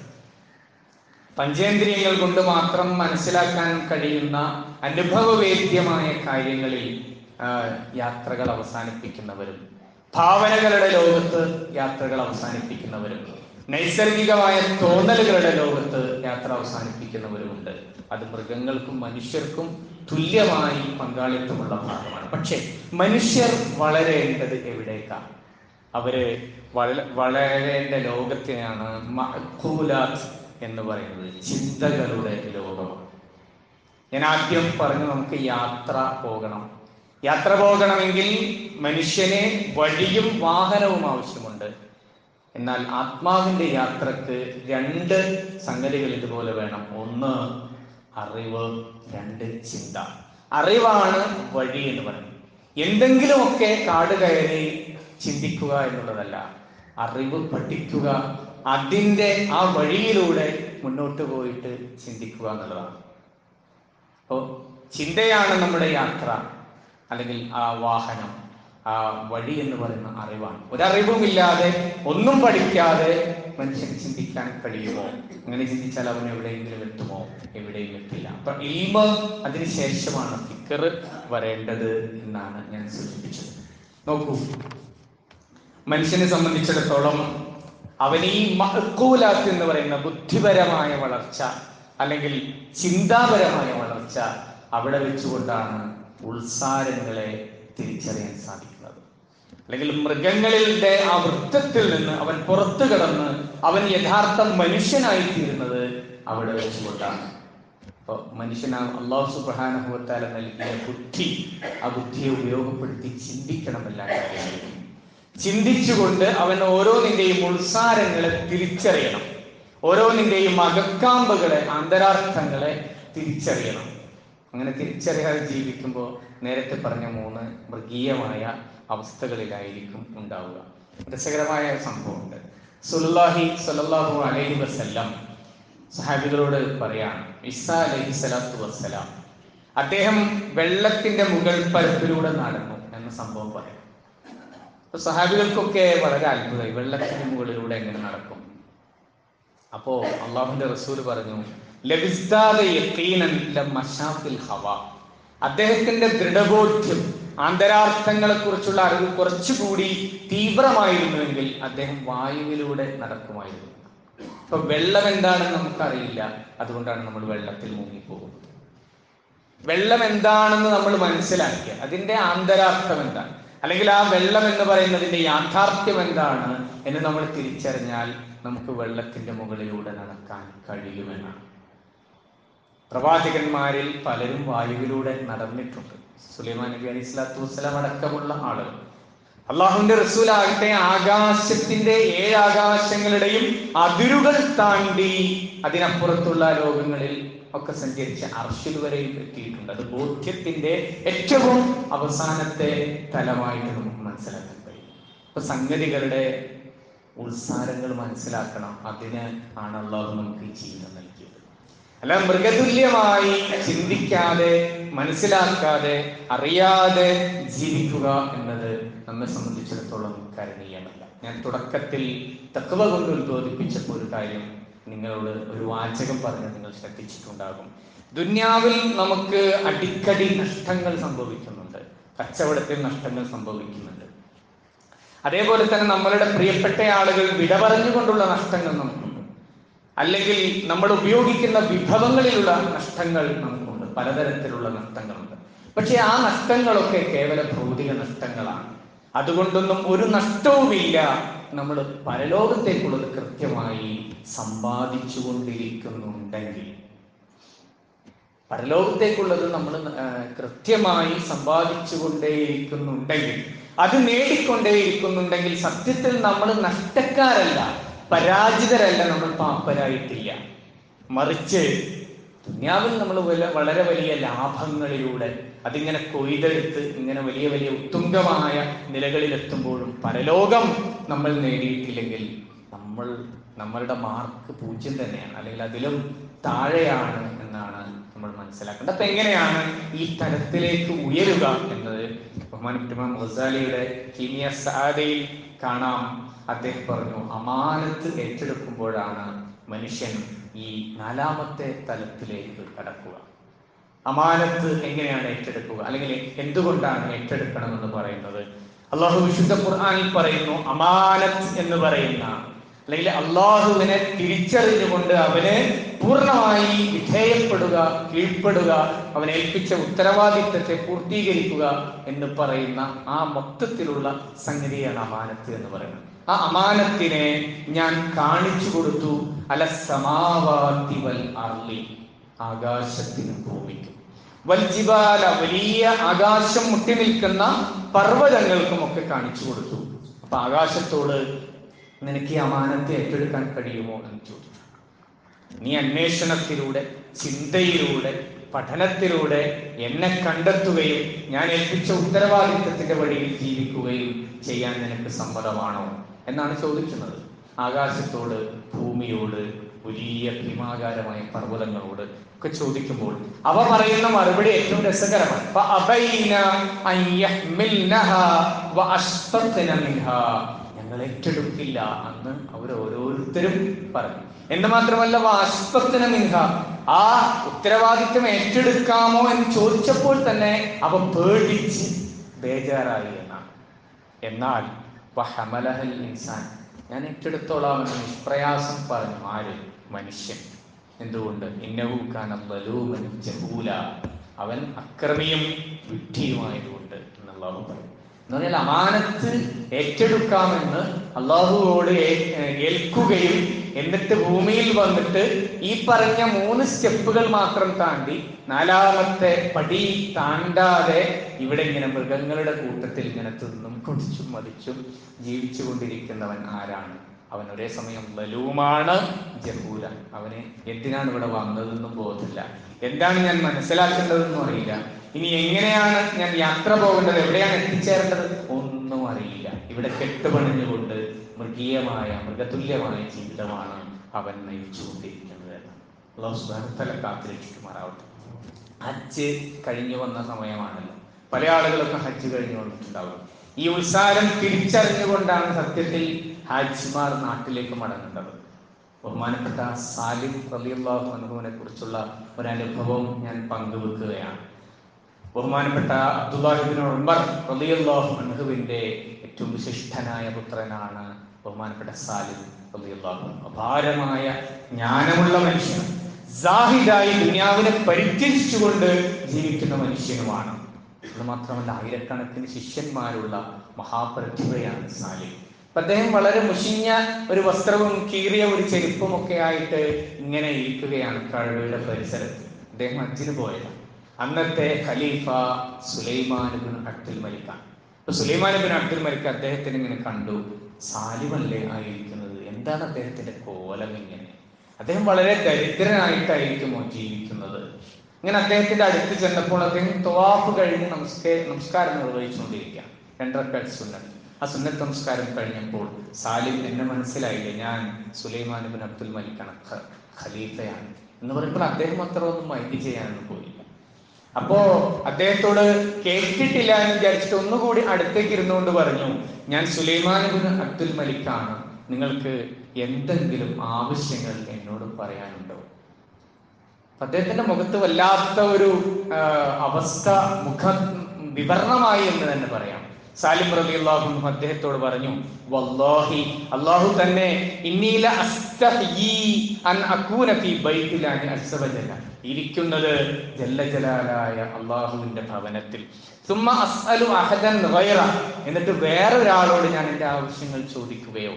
പഞ്ചേന്ദ്രിയങ്ങൾ കൊണ്ട് മാത്രം മനസ്സിലാക്കാൻ കഴിയുന്ന അനുഭവവേദ്യമായ കാര്യങ്ങളിൽ ആ, യാത്രകൾ അവസാനിപ്പിക്കുന്നവരും ഭാവനകളുടെ ലോകത്ത് യാത്രകൾ അവസാനിപ്പിക്കുന്നവരും നൈസർഗികമായ തോന്നലുകളുടെ ലോകത്ത് യാത്ര അവസാനിപ്പിക്കുന്നവരുമുണ്ട് അത് മൃഗങ്ങൾക്കും മനുഷ്യർക്കും തുല്യമായി പങ്കാളിത്തമുള്ള ഭാഗമാണ് പക്ഷേ മനുഷ്യർ വളരേണ്ടത് എവിടേക്കാണ് അവര് വള വളരേണ്ട ലോകത്തിനാണ് മഅഖൂലാത്ത് എന്ന് പറയുന്നത് ചിന്തകളുടെ ലോകമാണ് ഞാൻ ആദ്യം പറഞ്ഞു നമുക്ക് യാത്ര പോകണം യാത്ര പോകണമെങ്കിൽ മനുഷ്യന് വഴിയും വാഹനവും ആവശ്യമുണ്ട് എന്നാൽ ആത്മാവിന്റെ യാത്രക്ക് രണ്ട് സംഗതികൾ ഇതുപോലെ വേണം ഒന്ന് അറിവ് രണ്ട് ചിന്ത അറിവാണ് വഴി എന്ന് പറയുന്നത് എന്തെങ്കിലുമൊക്കെ കാട് കയറി ചിന്തിക്കുക എന്നുള്ളതല്ല അറിവ് പഠിക്കുക അതിൻ്റെ ആ വഴിയിലൂടെ മുന്നോട്ട് പോയിട്ട് ചിന്തിക്കുക എന്നുള്ളതാണ് അപ്പോൾ ചിന്തയാണ് നമ്മുടെ യാത്ര അല്ലെങ്കിൽ ആ വാഹനം ആ വഴി എന്ന് പറയുന്ന അറിവാണ് ഒരറിവുമില്ലാതെ ഒന്നും പഠിക്കാതെ മനുഷ്യൻ ചിന്തിക്കാൻ കഴിയുമോ അങ്ങനെ ചിന്തിച്ചാൽ അവൻ എവിടെയെങ്കിലും എത്തുമോ എവിടെയും എത്തില്ല അപ്പൊ ഇൽമ അതിനുശേഷമാണ് ഫിക്കർ വരേണ്ടത് എന്നാണ് ഞാൻ സൂചിപ്പിച്ചത് നോക്കൂ മനുഷ്യനെ സംബന്ധിച്ചിടത്തോളം അവൻ ഈ മഹക്കൂലാത്ത് എന്ന് പറയുന്ന ബുദ്ധിപരമായ വളർച്ച അല്ലെങ്കിൽ ചിന്താപരമായ വളർച്ച അവിടെ വെച്ചുകൊണ്ടാണ് ഉത്സാരങ്ങളെ തിരിച്ചറിയാൻ സാധിക്കുന്നത് അല്ലെങ്കിൽ മൃഗങ്ങളുടെ ആ വൃത്തത്തിൽ നിന്ന് അവൻ പുറത്തു കടന്ന് അവൻ യഥാർത്ഥ മനുഷ്യനായി തീരുന്നത് അവിടെ വെച്ചുകൊണ്ടാണ് അപ്പൊ മനുഷ്യന അള്ളാഹു സുബാനുഭവത്താല നൽകിയ ബുദ്ധി ആ ബുദ്ധിയെ ഉപയോഗപ്പെടുത്തി ചിന്തിക്കണം എല്ലാ കാര്യങ്ങളും ചിന്തിച്ചുകൊണ്ട് അവൻ ഓരോന്നിന്റെയും ഉത്സാരങ്ങളെ തിരിച്ചറിയണം ഓരോന്നിന്റെയും അകക്കാമ്പുകളെ അന്തരാർത്ഥങ്ങളെ തിരിച്ചറിയണം അങ്ങനെ തിരിച്ചറിയാതെ ജീവിക്കുമ്പോൾ നേരത്തെ പറഞ്ഞ മൂന്ന് മൃഗീയമായ അവസ്ഥകളിലായിരിക്കും ഉണ്ടാവുക രസകരമായ ഒരു സംഭവമുണ്ട് സുല്ലാഹി സല്ലല്ലാഹു അലൈഹി വസല്ലം സഹാബികളോട് പറയാണ് ഇസാ അലൈഹി സ്വലാത്തു വസ്സലാം അദ്ദേഹം വെള്ളത്തിന്റെ മുകൾ പരപ്പിലൂടെ നടന്നു എന്ന സംഭവം പറയാം അപ്പൊ സഹാബികൾക്കൊക്കെ വളരെ അത്ഭുതമായി വെള്ളത്തിന്റെ മുകളിലൂടെ എങ്ങനെ നടക്കും അപ്പോ അള്ളാഹുന്റെ റസൂൽ പറഞ്ഞു ലബിസ്താദ യഖീനൻ ലമശാഫിൽ ഹവ അദ്ദേഹത്തിന്റെ ദൃഢബോധ്യം ആന്തരാർത്ഥങ്ങളെ കുറിച്ചുള്ള അറിവ് കുറച്ചുകൂടി തീവ്രമായിരുന്നുവെങ്കിൽ അദ്ദേഹം വായുവിലൂടെ നടക്കുമായിരുന്നു ഇപ്പൊ വെള്ളം എന്താണെന്ന് നമുക്കറിയില്ല അതുകൊണ്ടാണ് നമ്മൾ വെള്ളത്തിൽ മുങ്ങിപ്പോകുന്നത് വെള്ളം എന്താണെന്ന് നമ്മൾ മനസ്സിലാക്കിയ അതിന്റെ ആന്തരാർത്ഥം എന്താണ് അല്ലെങ്കിൽ ആ വെള്ളം എന്ന് പറയുന്നതിന്റെ യാഥാർത്ഥ്യം എന്താണ് എന്ന് നമ്മൾ തിരിച്ചറിഞ്ഞാൽ നമുക്ക് വെള്ളത്തിന്റെ മുകളിലൂടെ നടക്കാൻ കഴിയുമെന്നാണ് പ്രവാചകന്മാരിൽ പലരും വായുവിലൂടെ നടന്നിട്ടുണ്ട് സുലൈമാൻ നബി അലൈഹി സ്വലാത്തു വസ്സലാം അടക്കമുള്ള ആളുകൾ അള്ളാഹുവിന്റെ റസൂലാകട്ടെ ആകാശത്തിന്റെ ഏഴ് ആകാശങ്ങളുടെയും അതിരുകൾ താണ്ടി അതിനപ്പുറത്തുള്ള ലോകങ്ങളിൽ ഒക്കെ സഞ്ചരിച്ച് അർഷിൽ വരെയും എത്തിയിട്ടുണ്ട് അത് ബോധ്യത്തിന്റെ ഏറ്റവും അവസാനത്തെ തലമായിട്ട് നമുക്ക് മനസ്സിലാക്കാൻ കഴിയും അപ്പൊ സംഗതികളുടെ ഉത്സാരങ്ങൾ മനസ്സിലാക്കണം അതിന് ആണ് അള്ളാഹു നമുക്ക് ഈ ജീവിതം നൽകിയത് അല്ല മൃഗതുല്യമായി ചിന്തിക്കാതെ മനസ്സിലാക്കാതെ അറിയാതെ ജീവിക്കുക എന്നത് നമ്മെ സംബന്ധിച്ചിടത്തോളം കരണീയമല്ല ഞാൻ തുടക്കത്തിൽ തക്കവ കൊണ്ട് ഉദ്ബോധിപ്പിച്ചപ്പോൾ ഒരു കാര്യം നിങ്ങളോട് ഒരു വാചകം പറഞ്ഞ് നിങ്ങൾ ശ്രദ്ധിച്ചിട്ടുണ്ടാകും ദുന്യാവിൽ നമുക്ക് അടിക്കടി നഷ്ടങ്ങൾ സംഭവിക്കുന്നുണ്ട് കച്ചവടത്തിൽ നഷ്ടങ്ങൾ സംഭവിക്കുന്നുണ്ട് അതേപോലെ തന്നെ നമ്മളുടെ പ്രിയപ്പെട്ട ആളുകൾ വിട പറഞ്ഞുകൊണ്ടുള്ള നഷ്ടങ്ങൾ നമുക്കുണ്ട് അല്ലെങ്കിൽ നമ്മൾ ഉപയോഗിക്കുന്ന വിഭവങ്ങളിലുള്ള നഷ്ടങ്ങൾ നമുക്കുണ്ട് പലതരത്തിലുള്ള നഷ്ടങ്ങളുണ്ട് പക്ഷെ ആ നഷ്ടങ്ങളൊക്കെ കേവല ഭൗതിക നഷ്ടങ്ങളാണ് അതുകൊണ്ടൊന്നും ഒരു നഷ്ടവുമില്ല നമ്മൾ പരലോകത്തേക്കുള്ളത് കൃത്യമായി സമ്പാദിച്ചു കൊണ്ടിരിക്കുന്നുണ്ടെങ്കിൽ പരലോകത്തേക്കുള്ളത് നമ്മൾ കൃത്യമായി സമ്പാദിച്ചു കൊണ്ടേയിരിക്കുന്നുണ്ടെങ്കിൽ അത് നേടിക്കൊണ്ടേയിരിക്കുന്നുണ്ടെങ്കിൽ സത്യത്തിൽ നമ്മൾ നഷ്ടക്കാരല്ല പരാജിതരല്ല നമ്മൾ പാപ്പരായിട്ടില്ല മറിച്ച് ദുന്യാവിൽ നമ്മൾ വളരെ വലിയ ലാഭങ്ങളിലൂടെ അതിങ്ങനെ കൊയ്തെടുത്ത് ഇങ്ങനെ വലിയ വലിയ ഉത്തുംഗമായ നിലകളിലെത്തുമ്പോഴും പരലോകം നമ്മൾ നേടിയിട്ടില്ലെങ്കിൽ നമ്മൾ നമ്മളുടെ മാർക്ക് പൂജ്യം തന്നെയാണ് അല്ലെങ്കിൽ അതിലും താഴെയാണ് എന്നാണ് നമ്മൾ മനസ്സിലാക്കേണ്ടത് അപ്പൊ എങ്ങനെയാണ് ഈ തലത്തിലേക്ക് ഉയരുക എന്നത് ബഹുമാനപ്പെട്ട മൊസാലിയുടെ കീമിയ സാദയിൽ കാണാം അദ്ദേഹം പറഞ്ഞു അമാനത്ത് ഏറ്റെടുക്കുമ്പോഴാണ് മനുഷ്യൻ ഈ നാലാമത്തെ തലത്തിലേക്ക് കടക്കുക അമാനത്ത് എങ്ങനെയാണ് ഏറ്റെടുക്കുക അല്ലെങ്കിൽ എന്തുകൊണ്ടാണ് ഏറ്റെടുക്കണമെന്ന് പറയുന്നത് അള്ളാഹു വിശുദ്ധ ഖുർആനിൽ പറയുന്നു അമാനത്ത് എന്ന് പറയുന്ന അല്ലെങ്കിൽ അള്ളാഹുവിനെ തിരിച്ചറിഞ്ഞുകൊണ്ട് അവന് പൂർണ്ണമായി വിധേയപ്പെടുക കീഴ്പ്പെടുക അവൻ ഏൽപ്പിച്ച ഉത്തരവാദിത്തത്തെ പൂർത്തീകരിക്കുക എന്ന് പറയുന്ന ആ മൊത്തത്തിലുള്ള സംഗതിയാണ് അമാനത്ത് എന്ന് പറയുന്നത് ആ അമാനത്തിനെ ഞാൻ കാണിച്ചു കൊടുത്തു അല സമാവാതി വൽ അർലി ആകാശത്തിനും ഭൂമിക്കും വൽജിബാല വലിയ ആകാശം മുട്ടി നിൽക്കുന്ന പർവ്വതങ്ങൾക്കും ഒക്കെ കാണിച്ചു കൊടുത്തു അപ്പൊ ആകാശത്തോട് നിനക്ക് ഈ അമാനത്തെ ഏറ്റെടുക്കാൻ കഴിയുമോ എന്ന് ചോദിച്ചു നീ അന്വേഷണത്തിലൂടെ ചിന്തയിലൂടെ പഠനത്തിലൂടെ എന്നെ കണ്ടെത്തുകയും ഞാൻ ഏൽപ്പിച്ച ഉത്തരവാദിത്തത്തിന്റെ വഴിയിൽ ജീവിക്കുകയും ചെയ്യാൻ നിനക്ക് സമ്മതമാണോ എന്നാണ് ചോദിക്കുന്നത് ആകാശത്തോട് ഭൂമിയോട് വലിയ ഭീമാകാരമായ പർവ്വതങ്ങളോട് ഒക്കെ ചോദിക്കുമ്പോൾ അവ പറയുന്ന മറുപടി ഏറ്റവും രസകരമാണ് فأبين أن يحملنها وأشفقن منها. ഞങ്ങൾ ഏറ്റെടുക്കില്ല അന്ന് അവർ ഓരോരുത്തരും പറഞ്ഞു എന്ന് മാത്രമല്ല വാഷ്പത്തിന മിൻഹ ആ ഉത്തരവാദിത്വം ഏറ്റെടുക്കാമോ എന്ന് ചോദിച്ചപ്പോൾ തന്നെ അവ പേടിച്ച് ബേജാറായി എന്നാണ് എന്നാൽ വഹമലഹൽ ഇൻസാൻ ഞാൻ ഏറ്റെടുത്തോളാം എന്ന് നിഷ്പ്രയാസം പറഞ്ഞു ആര് മനുഷ്യൻ എന്തുകൊണ്ട് ഇന്നവൂക്കാൻ ജഹൂല അവൻ അക്രമിയും വിഡ്ഢിയുമായതുകൊണ്ട് എന്നുള്ളവൻ പറയും എന്ന് പറഞ്ഞാൽ അമാനത്ത് ഏറ്റെടുക്കാമെന്ന് അള്ളാഹുവോട് ഏ- ഏൽക്കുകയും എന്നിട്ട് ഭൂമിയിൽ വന്നിട്ട് ഈ പറഞ്ഞ മൂന്ന് സ്റ്റെപ്പുകൾ മാത്രം താണ്ടി നാലാമത്തെ പടി താണ്ടാതെ ഇവിടെ ഇങ്ങനെ മൃഗങ്ങളുടെ കൂട്ടത്തിൽ ഇങ്ങനെ തിന്നും കുടിച്ചും മതിച്ചും ജീവിച്ചു കൊണ്ടിരിക്കുന്നവൻ ആരാണ് അവൻ ഒരേ സമയം ബലൂമാണ് ജഹൂല അവന് എന്തിനാണ് ഇവിടെ വന്നതെന്നും ബോധമില്ല എന്താണ് ഞാൻ മനസ്സിലാക്കേണ്ടതെന്നും അറിയില്ല ഇനി എങ്ങനെയാണ് ഞാൻ യാത്ര പോകേണ്ടത് എവിടെയാണ് എത്തിച്ചേരേണ്ടത് ഒന്നും അറിയില്ല ഇവിടെ കെട്ടുപണിഞ്ഞുകൊണ്ട് മൃഗീയമായ മൃഗതുല്യമായ ജീവിതമാണ് അവൻ നയിച്ചുകൊണ്ടിരിക്കുന്നത് എന്ന് അള്ളാഹു സുബ്ഹാനഹു വ തആല കാത്തിരക്ഷിക്കുമാറാവട്ടെ ഹജ്ജ് കഴിഞ്ഞു വന്ന സമയമാണല്ലോ പല ആളുകളൊക്കെ ഹജ്ജ് കഴിഞ്ഞു വന്നിട്ടുണ്ടാവും ഈ ഉത്സാരം തിരിച്ചറിഞ്ഞുകൊണ്ടാണ് സത്യത്തിൽ ഹാജിമാർ നാട്ടിലേക്ക് മടങ്ങേണ്ടത് ബഹുമാനപ്പെട്ട സാലിം റലിയുള്ളാഹു അനുഭവനെ കുറിച്ചുള്ള ഒരു അനുഭവം ഞാൻ പങ്കുവെക്കുകയാണ് ബഹുമാനപ്പെട്ട അബ്ദുല്ലാഹിബിൻ ഉമർ റലിയുള്ളാഹു അനുഹുവിന്റെ ഏറ്റവും വിശിഷ്ടനായ പുത്രനാണ് ബഹുമാനപ്പെട്ട സാലിം റലിയുള്ളാഹു അപാരമായ ജ്ഞാനമുള്ള മനുഷ്യൻ സാഹിദായി ദുനിയാവിനെ പരിത്യജിച്ചുകൊണ്ട് ജീവിക്കുന്ന മനുഷ്യനുമാണ് അത് മാത്രമല്ല ആയിരക്കണക്കിന് ശിഷ്യന്മാരുള്ള മഹാപ്രതിഭയാണ് സാലിം അപ്പൊ അദ്ദേഹം വളരെ മുഷിഞ്ഞ ഒരു വസ്ത്രവും കീറിയ ഒരു ചെരുപ്പും ഒക്കെ ആയിട്ട് ഇങ്ങനെ ഇരിക്കുകയാണ് കഴവയുടെ പരിസരത്ത് അദ്ദേഹം ഹജ്ജിന് പോയത് അന്നത്തെ ഖലീഫ സുലൈമാൻ ബിൻ അബ്ദുൽ മലിക്കാണ് അപ്പൊ സുലൈമാൻ ബിൻ അബ്ദുൽ മലിക്ക് അദ്ദേഹത്തിന് ഇങ്ങനെ കണ്ടു സാലിമല്ലേ ആയിരിക്കുന്നത് എന്താണ് അദ്ദേഹത്തിന്റെ കോലം ഇങ്ങനെ അദ്ദേഹം വളരെ ദരിദ്രനായിട്ടായിരിക്കുമോ ജീവിക്കുന്നത് ഇങ്ങനെ അദ്ദേഹത്തിന്റെ അടുത്ത് ചെന്നപ്പോൾ അദ്ദേഹം തൊവാഫ് കഴിഞ്ഞ് നമസ്കാര നമസ്കാരം നിർവഹിച്ചുകൊണ്ടിരിക്കുക രണ്ടരക്കാൽ സുന്നത്ത് ആ സുന്നത്ത് നമസ്കാരം കഴിഞ്ഞപ്പോൾ സാലിം എന്നെ മനസ്സിലായില്ലേ ഞാൻ സുലൈമാൻ ബിൻ അബ്ദുൽ മലിക്കാണ് ഖ- ഖലീഫയാണ് എന്ന് പറയുമ്പോൾ അദ്ദേഹം അത്ര ഒന്നും മൈൻഡ് ചെയ്യാനൊന്നും പോയില്ല അപ്പോ അദ്ദേഹത്തോട് കേട്ടിട്ടില്ല എന്ന് വിചാരിച്ചിട്ട് ഒന്നുകൂടി അടുത്തേക്ക് ഇരുന്നുകൊണ്ട് പറഞ്ഞു ഞാൻ സുലൈമാൻ ബിൻ അബ്ദുൽ മലിക്കാണ് നിങ്ങൾക്ക് എന്തെങ്കിലും ആവശ്യങ്ങൾ എന്നോട് പറയാനുണ്ടോ അപ്പൊ അദ്ദേഹത്തിന്റെ മുഖത്ത് വല്ലാത്ത ഒരു ആ, അവസ്ഥ മുഖ വിവരണമായി എന്ന് തന്നെ പറയാം സാലിം റബി അള്ളാഹു അദ്ദേഹത്തോട് പറഞ്ഞു വല്ലാഹി അള്ളാഹു തന്നെ ഇന്നീല അസ്തഹ്യീ അൻ അകൂന ഫീ ബൈത്തിലാനി അസ്സവജല്ല ഇരിക്കുന്നത് ജല്ല ജലാലായ അള്ളാഹുവിന്റെ ഭവനത്തിൽ സുമ്മ അസ്അലു അഹദൻ ഗൈറ എന്നിട്ട് വേറൊരാളോട് ഞാൻ എൻ്റെ ആവശ്യങ്ങൾ ചോദിക്കുകയോ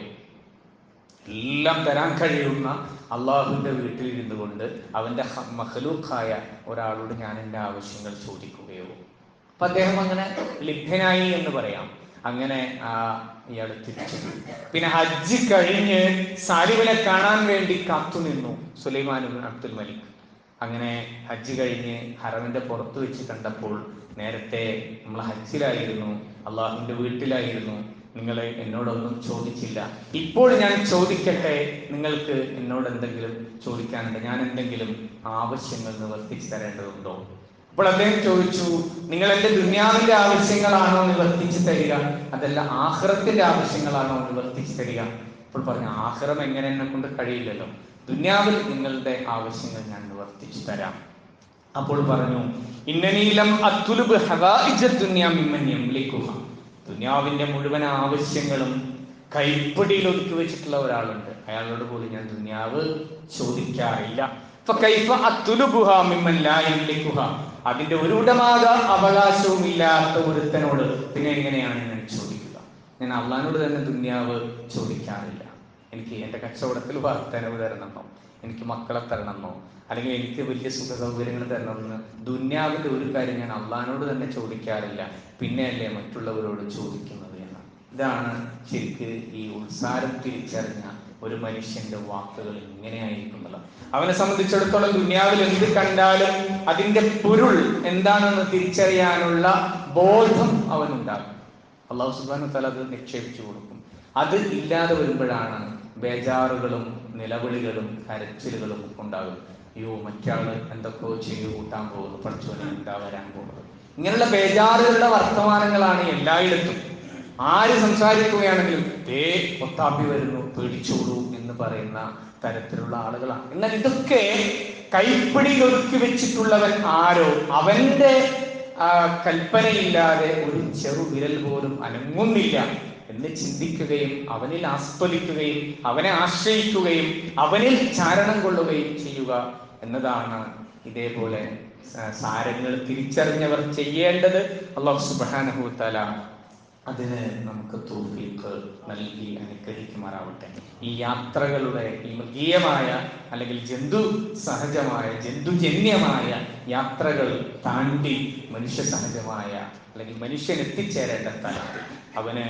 എല്ലാം തരാൻ കഴിയുന്ന അള്ളാഹുവിന്റെ വീട്ടിൽ ഇരുന്നു കൊണ്ട് അവന്റെ ഹ- മഖലൂഖായ ഒരാളോട് ഞാൻ എൻ്റെ ആവശ്യങ്ങൾ ചോദിക്കുകയോ അപ്പൊ അദ്ദേഹം അങ്ങനെ ലഭ്യനായി എന്ന് പറയാം അങ്ങനെ ആ ഇയാൾ തിരിച്ചു പോയി. പിന്നെ ഹജ്ജ് കഴിഞ്ഞ് സാലിബിനെ കാണാൻ വേണ്ടി കാത്തു നിന്നു സുലൈമാൻ ഇബ്നു അബ്ദുൽ മലിക് അങ്ങനെ ഹജ്ജ് കഴിഞ്ഞ് ഹറമിന്റെ പുറത്ത് വെച്ച് കണ്ടപ്പോൾ നേരത്തെ നമ്മൾ ഹജ്ജിലായിരുന്നു അള്ളാഹുവിന്റെ വീട്ടിലായിരുന്നു നിങ്ങൾ എന്നോടൊന്നും ചോദിച്ചില്ല ഇപ്പോൾ ഞാൻ ചോദിക്കട്ടെ നിങ്ങൾക്ക് എന്നോട് എന്തെങ്കിലും ചോദിക്കാനുണ്ട് ഞാൻ എന്തെങ്കിലും ആവശ്യങ്ങൾ നിവർത്തിച്ചു തരേണ്ടതുണ്ടോ അപ്പോൾ അദ്ദേഹം ചോദിച്ചു നിങ്ങൾ എന്റെ ദുന്യാവിന്റെ ആവശ്യങ്ങളാണോ നിവർത്തിച്ചു തരിക അതല്ല ആഹ്റത്തിന്റെ ആവശ്യങ്ങളാണോ നിവർത്തിച്ചു തരിക അപ്പോൾ പറഞ്ഞു ആഹ്റം എങ്ങനെ എന്നെ കൊണ്ട് കഴിയില്ലല്ലോ ദുന്യാവിൽ നിങ്ങളുടെ ആവശ്യങ്ങൾ ഞാൻ നിവർത്തിച്ചു തരാം അപ്പോൾ പറഞ്ഞു ഇന്നനീലം അത്തുലുബ് ഹവായിജ ദുന്യാ മിമ്മൻ യംലിക്കുഹ ദുന്യാവിന്റെ മുഴുവൻ ആവശ്യങ്ങളും കൈപ്പിടിയിൽ ഒതുക്കി വെച്ചിട്ടുള്ള ഒരാളുണ്ട് അയാളോട് പോലും ഞാൻ ദുന്യാവ് ചോദിക്കാറില്ല ഫകൈഫ അത്തുലുബുഹ മിമ്മൻ ലാ യംലിക്കുഹ അതിന്റെ ഒരു ഉടമാക അവകാശവും ഇല്ലാത്ത ഒരുത്തനോട് പിന്നെ എങ്ങനെയാണ് ഞാൻ ചോദിക്കുക ഞാൻ അള്ളഹാനോട് തന്നെ ദുന്യാവ് ചോദിക്കാറില്ല എനിക്ക് എൻ്റെ കച്ചവടത്തിൽ വർധനവ് തരണമെന്നോ എനിക്ക് മക്കളെ തരണമെന്നോ അല്ലെങ്കിൽ എനിക്ക് വലിയ സുഖ സൗകര്യങ്ങൾ തരണമെന്ന് ദുന്യാവിന്റെ ഒരു കാര്യം ഞാൻ അള്ളഹാനോട് തന്നെ ചോദിക്കാറില്ല പിന്നെയല്ലേ മറ്റുള്ളവരോട് ചോദിക്കുന്നത് എന്ന് ഇതാണ് ശരിക്ക് ഈ ഉത്സാരം തിരിച്ചറിഞ്ഞ ഒരു മനുഷ്യന്റെ വാക്കുകൾ ഇങ്ങനെയായിരിക്കുമല്ലോ അവനെ സംബന്ധിച്ചിടത്തോളം ദുനിയാവിൽ എന്ത് കണ്ടാലും അതിന്റെ പൊരുൾ എന്താണെന്ന് തിരിച്ചറിയാനുള്ള ബോധം അവനുണ്ടാകും അള്ളാഹു സുബാനു തല അത് നിക്ഷേപിച്ചു കൊടുക്കും അത് ഇല്ലാതെ വരുമ്പോഴാണ് ബേജാറുകളും നിലവിളികളും കരച്ചിലുകളും ഉണ്ടാകും അയ്യോ മറ്റാള് എന്തൊക്കെയോ ചെയ്തു കൂട്ടാൻ പോകുന്നു പഠിച്ചോനെ എന്താ വരാൻ പോകുന്നത് ഇങ്ങനെയുള്ള ബേജാറുകളുടെ വർത്തമാനങ്ങളാണ് എല്ലായിടത്തും ആര് സംസാരിക്കുകയാണെങ്കിലും ദേ ഒത്താപ്പി വരുന്നു പേടിച്ചോളൂ എന്ന് പറയുന്ന തരത്തിലുള്ള ആളുകളാണ് എന്നാൽ ഇതൊക്കെ കൈപ്പിടിയിൽ ഒതുക്കി വെച്ചിട്ടുള്ളവൻ ആരോ അവന്റെ ആ, കൽപ്പനയില്ലാതെ ഒരു ചെറു വിരൽ പോലും അനങ്ങുന്നില്ല എന്ന് ചിന്തിക്കുകയും അവനിൽ ആസ്വദിക്കുകയും അവനെ ആശ്രയിക്കുകയും അവനിൽ ചാരണം കൊള്ളുകയും ചെയ്യുക എന്നതാണ് ഇതേപോലെ സ- സാരങ്ങൾ തിരിച്ചറിഞ്ഞവർ ചെയ്യേണ്ടത് അള്ളാഹു സുബ്ഹാനഹു തആല അതിന് നമുക്ക് തൗഫീഖ് നൽകി അനുഗ്രഹിക്കുമാറാവട്ടെ ഈ യാത്രകളുടെ ഈ മൃഗീയമായ അല്ലെങ്കിൽ ജന്തു സഹജമായ ജന്തുജന്യമായ യാത്രകൾ താണ്ടി മനുഷ്യ സഹജമായ അല്ലെങ്കിൽ മനുഷ്യൻ എത്തിച്ചേരേണ്ട സ്ഥലത്ത് അവന്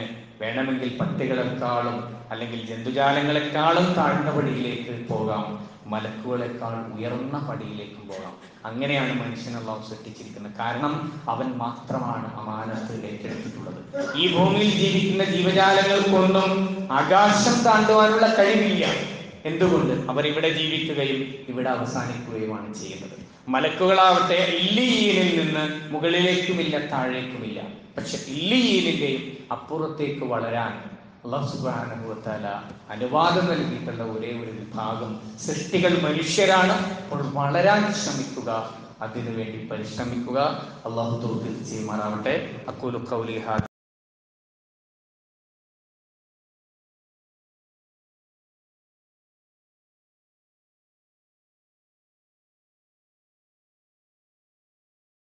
വേണമെങ്കിൽ പട്ടികളെക്കാളും അല്ലെങ്കിൽ ജന്തുജാലങ്ങളെക്കാളും താഴ്ന്ന പടിയിലേക്ക് പോകാം മലക്കുകളെക്കാൾ ഉയർന്ന പടിയിലേക്കും പോകാം അങ്ങനെയാണ് മനുഷ്യൻ അള്ളാഹു സൃഷ്ടിച്ചിരിക്കുന്നത് കാരണം അവൻ മാത്രമാണ് അമാനത്ത് ഏറ്റെടുത്തിട്ടുള്ളത് ഈ ഭൂമിയിൽ ജീവിക്കുന്ന ജീവജാലങ്ങൾക്കൊന്നും ആകാശം താണ്ടുവാനുള്ള കഴിവില്ല എന്തുകൊണ്ട് അവർ ഇവിടെ ജീവിക്കുകയും ഇവിടെ അവസാനിക്കുകയുമാണ് ചെയ്യുന്നത് മലക്കുകളാവട്ടെ ഇല്ലിയീനിൽ നിന്ന് മുകളിലേക്കുമില്ല താഴേക്കുമില്ല പക്ഷെ ഇല്ലിയീനിന്റെയും അപ്പുറത്തേക്ക് വളരാൻ അള്ളാഹു സുബ്ഹാനഹു വതആല അനുവാദം നൽകിയിട്ടുള്ള ഒരേ ഒരു വിഭാഗം സൃഷ്ടികൾ മനുഷ്യരാണ് അപ്പോൾ വളരാൻ ശ്രമിക്കുക അതിനുവേണ്ടി പരിശ്രമിക്കുക അള്ളാഹു തോഫീഖ് ചെയ്യുമാറാവട്ടെ അക്കൂലു ഖൗലി ഹാദ